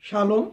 shalom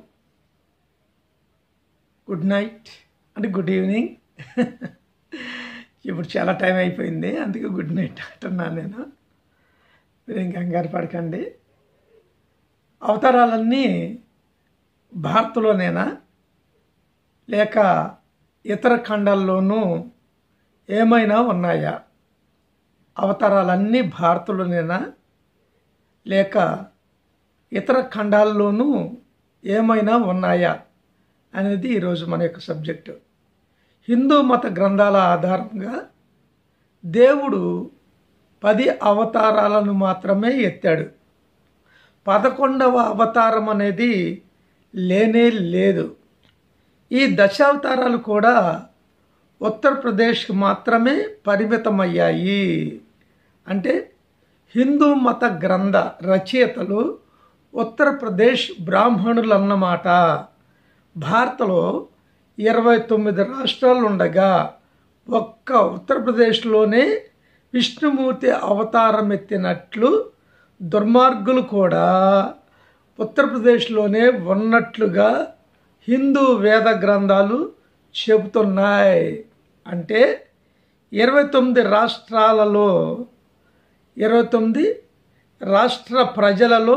good night అంటే good evening ఇప్పుడు చాలా టైం అయిపోయింది అందుకే గుడ్ నైట్ అంటున్నాను నేను మీరు ఇంకా కంగారు పడకండి అవతారాలన్నీ భారత్లోనేనా లేక ఇతర ఖండాల్లోనూ ఏమైనా ఉన్నాయా అవతారాలన్నీ భారత్లోనేనా లేక ఇతర ఖండాల్లోనూ ఏమైనా ఉన్నాయా అనేది ఈరోజు మన యొక్క సబ్జెక్టు హిందూ మత గ్రంథాల ఆధారంగా దేవుడు పది అవతారాలను మాత్రమే ఎత్తాడు పదకొండవ అవతారం అనేది లేనే లేదు ఈ దశావతారాలు కూడా ఉత్తరప్రదేశ్కి మాత్రమే పరిమితమయ్యాయి అంటే హిందూ మత గ్రంథ రచయితలు ఉత్తరప్రదేశ్ బ్రాహ్మణులు అన్నమాట భారత్లో ఇరవై తొమ్మిది రాష్ట్రాలు ఉండగా ఒక్క ఉత్తరప్రదేశ్లోనే విష్ణుమూర్తి అవతారం ఎత్తినట్లు దుర్మార్గులు కూడా ఉత్తరప్రదేశ్లోనే ఉన్నట్లుగా హిందూ వేద గ్రంథాలు చెబుతున్నాయి అంటే ఇరవై తొమ్మిది రాష్ట్రాలలో ఇరవై తొమ్మిది రాష్ట్ర ప్రజలలో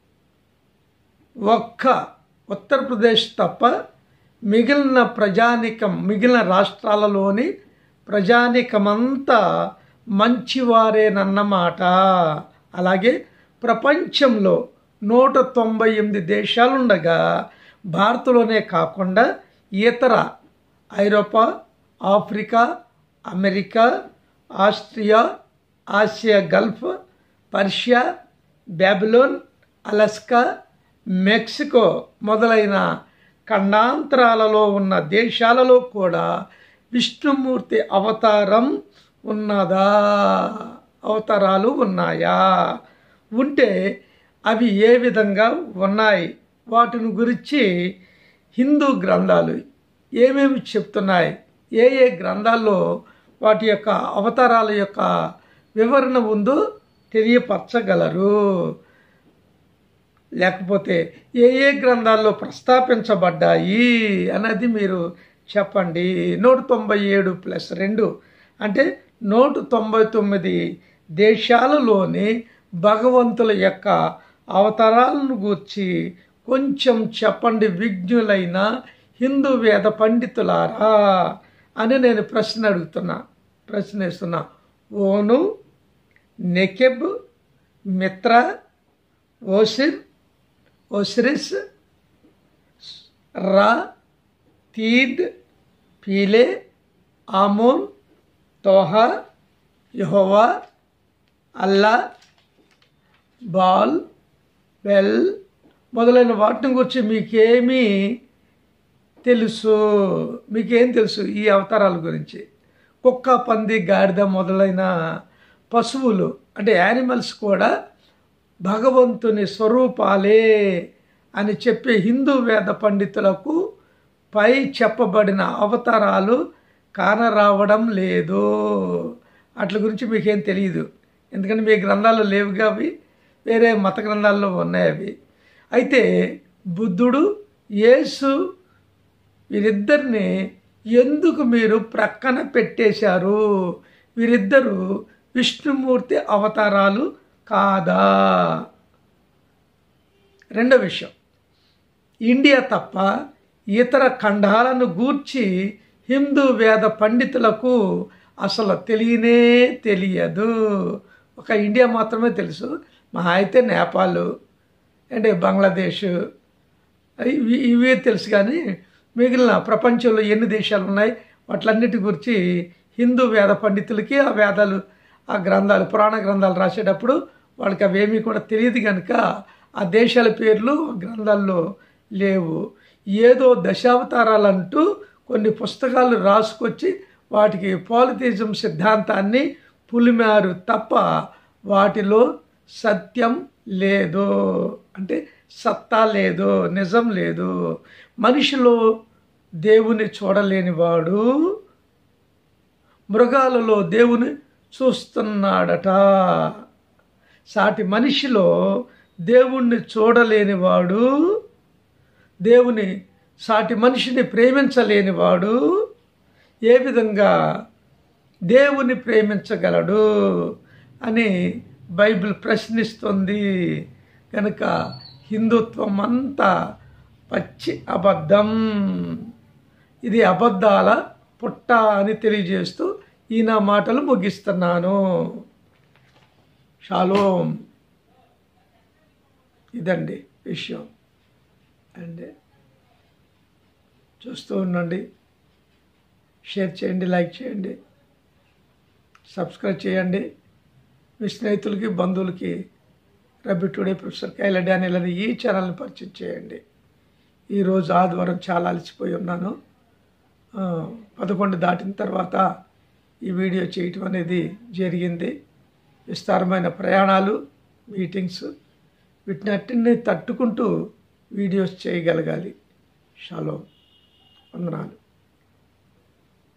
ఒక్క ఉత్తరప్రదేశ్ తప్ప మిగిలిన ప్రజానికం మిగిలిన రాష్ట్రాలలోని ప్రజానికమంతా మంచివారేనన్నమాట అలాగే ప్రపంచంలో నూట తొంభై ఎనిమిది దేశాలుండగా భారత్లోనే కాకుండా ఇతర ఐరోపా Africa America Austria Asia Gulf Persia Babylon Alaska Mexico మొదలైన ఖండాంతరాలలో ఉన్న దేశాలలో కూడా విష్ణుమూర్తి అవతారం ఉన్నదా అవతారాలు ఉన్నాయా ఉంటే అవి ఏ విధంగా ఉన్నాయి వాటిని గురించి హిందూ గ్రంథాలు ఏమేమి చెప్తున్నాయి ఏ ఏ గ్రంథాల్లో వాటి యొక్క అవతారాల యొక్క వివరణ ఉందో తెలియపరచగలరు లేకపోతే ఏ ఏ గ్రంథాల్లో ప్రస్తాపించబడ్డాయి అన్నది మీరు చెప్పండి నూట తొంభై ఏడు ప్లస్ రెండు అంటే నూట తొంభై తొమ్మిది దేశాలలోని భగవంతుల యొక్క అవతారాలను గూర్చి కొంచెం చెప్పండి విజ్ఞులైన హిందూ వేద పండితులారా అని నేను ప్రశ్న అడుగుతున్నా ప్రశ్న వేస్తున్నా ఓను నెకెబ్ మిత్ర ఓసిర్ ఓసిరిస్ రా తీద్ పీలే ఆమోన్ తోహా యహోవా అల్లా బాల్ బెల్ మొదలైన వాటిని గురించి మీకేమీ తెలుసు మీకేం తెలుసు ఈ అవతారాల గురించి కుక్క పంది గాడిద మొదలైన పశువులు అంటే యానిమల్స్ కూడా భగవంతుని స్వరూపాలే అని చెప్పే హిందూ వేద పండితులకు పై చెప్పబడిన అవతారాలు కానరావడం లేదు అట్ల గురించి మీకేం తెలియదు ఎందుకంటే మీ గ్రంథాల్లో లేవుగా అవి వేరే మత గ్రంథాల్లో ఉన్నాయి అవి అయితే బుద్ధుడు యేసు వీరిద్దరిని ఎందుకు మీరు ప్రక్కన పెట్టేశారు వీరిద్దరూ విష్ణుమూర్తి అవతారాలు కాదా రెండో విషయం ఇండియా తప్ప ఇతర ఖండాలను గూర్చి హిందూ వేద పండితులకు అసలు తెలియనే తెలియదు ఒక ఇండియా మాత్రమే తెలుసు మహా అయితే నేపాల్ అంటే బంగ్లాదేశ్ ఇవి ఇవే తెలుసు కానీ మిగిలిన ప్రపంచంలో ఎన్ని దేశాలు ఉన్నాయి వాటిలన్నిటి గురించి హిందూ వేద పండితులకి ఆ వేదాలు ఆ గ్రంథాలు పురాణ గ్రంథాలు రాసేటప్పుడు వాళ్ళకి అవేమీ కూడా తెలియదు కనుక ఆ దేశాల పేర్లు గ్రంథాల్లో లేవు ఏదో దశావతారాలంటూ కొన్ని పుస్తకాలు రాసుకొచ్చి వాటికి పాలిథిజం సిద్ధాంతాన్ని పులిమారు తప్ప వాటిలో సత్యం లేదు అంటే సత్తా లేదు నిజం లేదు మనిషిలో దేవుని చూడలేనివాడు మృగాలలో దేవుని చూస్తున్నాడట సాటి మనిషిలో దేవుణ్ణి చూడలేనివాడు దేవుని సాటి మనిషిని ప్రేమించలేని వాడు ఏ విధంగా దేవుని ప్రేమించగలడు అని బైబిల్ ప్రశ్నిస్తుంది కనుక హిందుత్వం అంతా పచ్చి అబద్ధం ఇది అబద్ధాల పుట్ట అని తెలియజేస్తూ ఈ నా మాటలు ముగిస్తున్నాను షాలోం ఇదండి విషయం అండి చూస్తూ ఉండండి షేర్ చేయండి లైక్ చేయండి సబ్స్క్రైబ్ చేయండి మీ స్నేహితులకి బంధువులకి rabbi today professor Kayla Daniel అని ఈ ఛానల్ని పరిచయం చేయండి ఈరోజు ఆదివారం చాలా అలసిపోయి ఉన్నాను ఆ, పదకొండు దాటిన తర్వాత ఈ వీడియో చేయటం అనేది జరిగింది విస్తారమైన ప్రయాణాలు మీటింగ్స్ వీటినన్నింటినీ తట్టుకుంటూ వీడియోస్ చేయగలగాలి షాలో వందనాలు